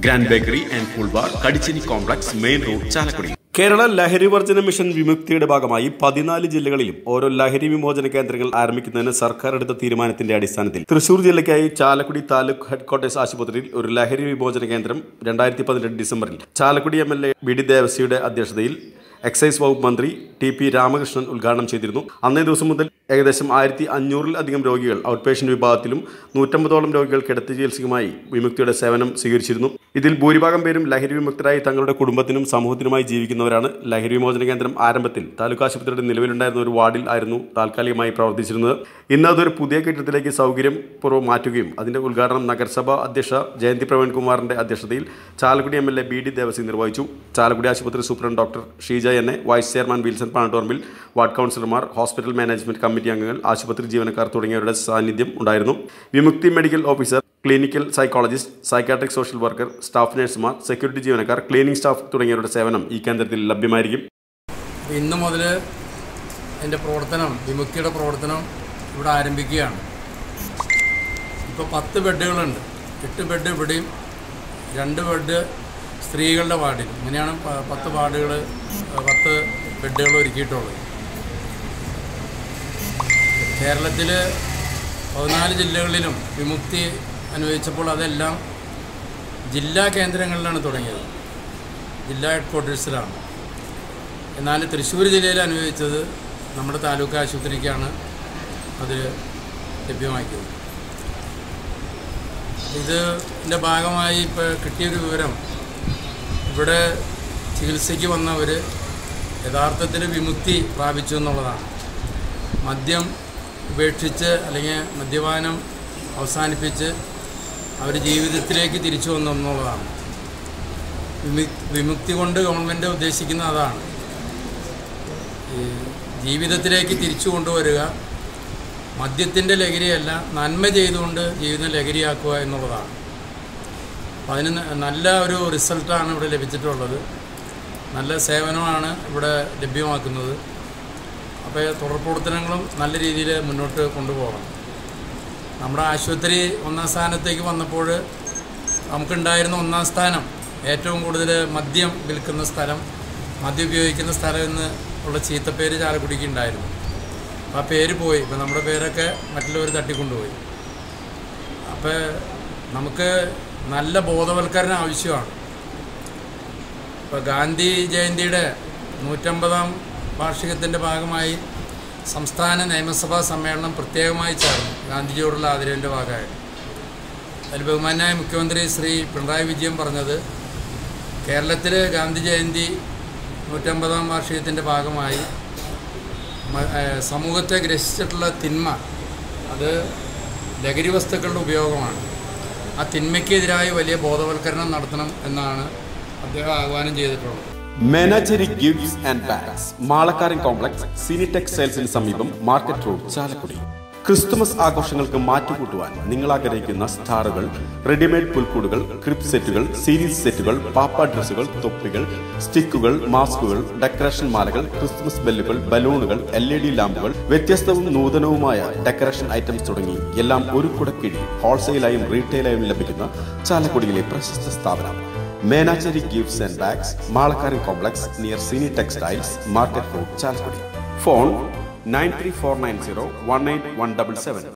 grand bakery and cool bar കടിച്ചിനി complex main road Chalakudy Kerala ലഹരി വർജന മിഷൻ വിമുക്തിയുടെ ഭാഗമായി പതിനാല് ജില്ലകളിലും ഓരോ ലഹരി വിമോചന കേന്ദ്രങ്ങൾ ആരംഭിക്കുന്നതിന് സർക്കാർ എടുത്ത തീരുമാനത്തിന്റെ അടിസ്ഥാനത്തിൽ തൃശൂർ ജില്ലയ്ക്കായി ചാലക്കുടി താലൂക്ക് ഹെഡ്ക്വാർട്ടേഴ്സ് ആശുപത്രിയിൽ ഒരു ലഹരി വിമോചന കേന്ദ്രം രണ്ടായിരത്തി പതിനെട്ട് ഡിസംബറിൽ Chalakudy M L A B D ദേവസ്യയുടെ അധ്യക്ഷതയിൽ എക്സൈസ് വകുപ്പ് മന്ത്രി ടി പി രാമകൃഷ്ണൻ ഉദ്ഘാടനം ചെയ്തിരുന്നു അന്നേ ദിവസം മുതൽ ഏകദേശം ആയിരത്തി അഞ്ഞൂറിലധികം രോഗികൾ ഔട്ട് പേഷ്യന്റ് വിഭാഗത്തിലും നൂറ്റമ്പതോളം രോഗികൾ കിടത്തി ചികിത്സയുമായി വിമുക്തിയുടെ സേവനം സ്വീകരിച്ചിരുന്നു ഇതിൽ ഭൂരിഭാഗം പേരും ലഹരി വിമുക്തരായി തങ്ങളുടെ കുടുംബത്തിനും സമൂഹത്തിനുമായി ജീവിക്കുന്നവരാണ് ലഹരി വിമോചന കേന്ദ്രം ആരംഭത്തിൽ താലൂക്ക് ആശുപത്രിയുടെ നിലവിലുണ്ടായിരുന്ന ഒരു വാർഡിൽ ആയിരുന്നു താൽക്കാലികമായി പ്രവർത്തിച്ചിരുന്നത് ഇന്ന് അതൊരു പുതിയ കെട്ടിടത്തിലേക്ക് സൗകര്യം പൂർവ്വം മാറ്റുകയും അതിന്റെ ഉദ്ഘാടനം നഗരസഭ അധ്യക്ഷ ജയന്തി പ്രവീൺകുമാറിന്റെ അധ്യക്ഷതയിൽ Chalakudy M L A B D Devassy നിർവഹിച്ചു ചാലക്കുടി ആശുപത്രി സൂപ്രണ്ട് ഡോക്ടർ ഷീജ എന്നെ വൈസ് ചെയർമാൻ വിൽസൺ പാണട്ടോർമിൽ വാർഡ് കൗൺസിലർമാർ ഹോസ്പിറ്റൽ മാനേജ്മെന്റ് കമ്മിറ്റി അംഗങ്ങൾ ആശുപത്രി ജീവനക്കാർ തുടങ്ങിയവരുടെ സാന്നിധ്യം ഉണ്ടായിരുന്നു Vimukthi medical officer clinical psychologist psychiatric social worker staff നഴ്സുമാർ സെക്യൂരിറ്റി ജീവനക്കാർ ക്ലീനിംഗ് സ്റ്റാഫ് തുടങ്ങിയവരുടെ സേവനം ഈ കേന്ദ്രത്തിൽ ലഭ്യമായിരിക്കും അപ്പോൾ ഇന്ന് മുതൽ എൻ്റെ പ്രവർത്തനം വിമുക്തിയുടെ പ്രവർത്തനം ഇവിടെ ആരംഭിക്കുകയാണ് ഇപ്പോൾ പത്ത് ബെഡുകളുണ്ട് എട്ട് ബെഡ് ഇവിടെയും രണ്ട് ബെഡ് സ്ത്രീകളുടെ വാർഡിൽ ഇങ്ങനെയാണ് പ- പത്ത് വാർഡുകൾ പത്ത് ബെഡുകൾ ഒരുക്കിയിട്ടുള്ളത് കേരളത്തിൽ പതിനാല് ജില്ലകളിലും വിമുക്തി അനുവദിച്ചപ്പോൾ അതെല്ലാം ജില്ലാ കേന്ദ്രങ്ങളിലാണ് തുടങ്ങിയത് ജില്ലാ ഹെഡ് ക്വാർട്ടേഴ്സിലാണ് എന്നാൽ തൃശ്ശൂർ ജില്ലയിൽ അനുവദിച്ചത് നമ്മുടെ താലൂക്ക് ആശുപത്രിക്കാണ് അത് ലഭ്യമാക്കിയത് ഇതിൻ്റെ ഭാഗമായി ഇപ്പോൾ കിട്ടിയൊരു വിവരം ഇവിടെ ചികിത്സയ്ക്ക് വന്നവർ യഥാർത്ഥത്തിൽ വിമുക്തി പ്രാപിച്ചു എന്നുള്ളതാണ് മദ്യം ഉപേക്ഷിച്ച് അല്ലെങ്കിൽ മദ്യപാനം അവസാനിപ്പിച്ച് അവർ ജീവിതത്തിലേക്ക് തിരിച്ചു വന്നു എന്നുള്ളതാണ് വിമു- വിമുക്തി കൊണ്ട് ഗവൺമെൻറ് ഉദ്ദേശിക്കുന്ന അതാണ് ഈ ജീവിതത്തിലേക്ക് തിരിച്ചു കൊണ്ടുവരിക മദ്യത്തിൻ്റെ ലഹരിയല്ല നന്മ ചെയ്തുകൊണ്ട് ജീവിതം ലഹരിയാക്കുക എന്നുള്ളതാണ് അപ്പം അതിന് ന- നല്ല ഒരു റിസൾട്ടാണ് ഇവിടെ ലഭിച്ചിട്ടുള്ളത് നല്ല സേവനമാണ് ഇവിടെ ലഭ്യമാക്കുന്നത് അപ്പോൾ തുടർ പ്രവർത്തനങ്ങളും നല്ല രീതിയിൽ മുന്നോട്ട് കൊണ്ടുപോകണം നമ്മുടെ ആശുപത്രി ഒന്നാം സ്ഥാനത്തേക്ക് വന്നപ്പോൾ നമുക്കുണ്ടായിരുന്ന ഒന്നാം സ്ഥാനം ഏറ്റവും കൂടുതൽ മദ്യം വിൽക്കുന്ന സ്ഥലം മദ്യം ഉപയോഗിക്കുന്ന സ്ഥലം എന്ന് ഉള്ള ചീത്തപ്പേര് ചാലക്കുടിക്ക് ഉണ്ടായിരുന്നു അപ്പോൾ ആ പേര് പോയി ഇപ്പം നമ്മുടെ പേരൊക്കെ മറ്റുള്ളവർ തട്ടിക്കൊണ്ടുപോയി അപ്പോൾ നമുക്ക് നല്ല ബോധവൽക്കരണം ആവശ്യമാണ് ഇപ്പോൾ ഗാന്ധി ജയന്തിയുടെ നൂറ്റമ്പതാം വാർഷികത്തിൻ്റെ ഭാഗമായി സംസ്ഥാന നിയമസഭാ സമ്മേളനം പ്രത്യേകമായി ചേർന്നു ഗാന്ധിജിയോടുള്ള ആദരവിൻ്റെ ഭാഗമായിട്ട് അതിൽ ബഹുമാനായ മുഖ്യമന്ത്രി ശ്രീ പിണറായി വിജയൻ പറഞ്ഞത് കേരളത്തിൽ ഗാന്ധി ജയന്തി നൂറ്റമ്പതാം വാർഷികത്തിൻ്റെ ഭാഗമായി മ- ഏഹ് സമൂഹത്തെ ഗ്രസിച്ചിട്ടുള്ള തിന്മ അത് ലഹരി വസ്തുക്കളുടെ ഉപയോഗമാണ് ആ തിന്മയ്ക്കെതിരായി വലിയ ബോധവൽക്കരണം നടത്തണം എന്നാണ് അദ്ദേഹം ആഹ്വാനം ചെയ്തിട്ടുള്ളത് Menachery gifts and bags Malakkaran complex Cini ടെക്സ്റ്റൈൽസിന് സമീപം മാർക്കറ്റ് റോഡ് ചാലക്കുടി ക്രിസ്തുമസ് ആഘോഷങ്ങൾക്ക് മാറ്റുകൂട്ടുവാൻ നിങ്ങൾ ആഗ്രഹിക്കുന്ന സ്റ്റാറുകൾ റെഡിമെയ്ഡ് പുൽക്കൂടുകൾ ക്രിപ്പ് സെറ്റുകൾ സീരീസ് സെറ്റുകൾ പാപ്പ ഡ്രസ്സുകൾ തൊപ്പികൾ സ്റ്റിക്കുകൾ മാസ്കുകൾ ഡെക്കറേഷൻ മാലകൾ ക്രിസ്തുമസ് ബെല്ലുകൾ ബലൂണുകൾ എൽ ഇ ഡി ലാമ്പുകൾ വ്യത്യസ്തവും നൂതനവുമായ ഡെക്കറേഷൻ ഐറ്റംസ് തുടങ്ങി എല്ലാം ഒരു കുടക്കീഴിൽ ഹോൾസെയിലായും റീറ്റെയിലായും ലഭിക്കുന്ന ചാലക്കുടിയിലെ പ്രശസ്ത സ്ഥാപനം Menachery gifts and bags Malakkaran complex near Cini textiles market road Chalakudy phone nine three four nine zero one eight one double seven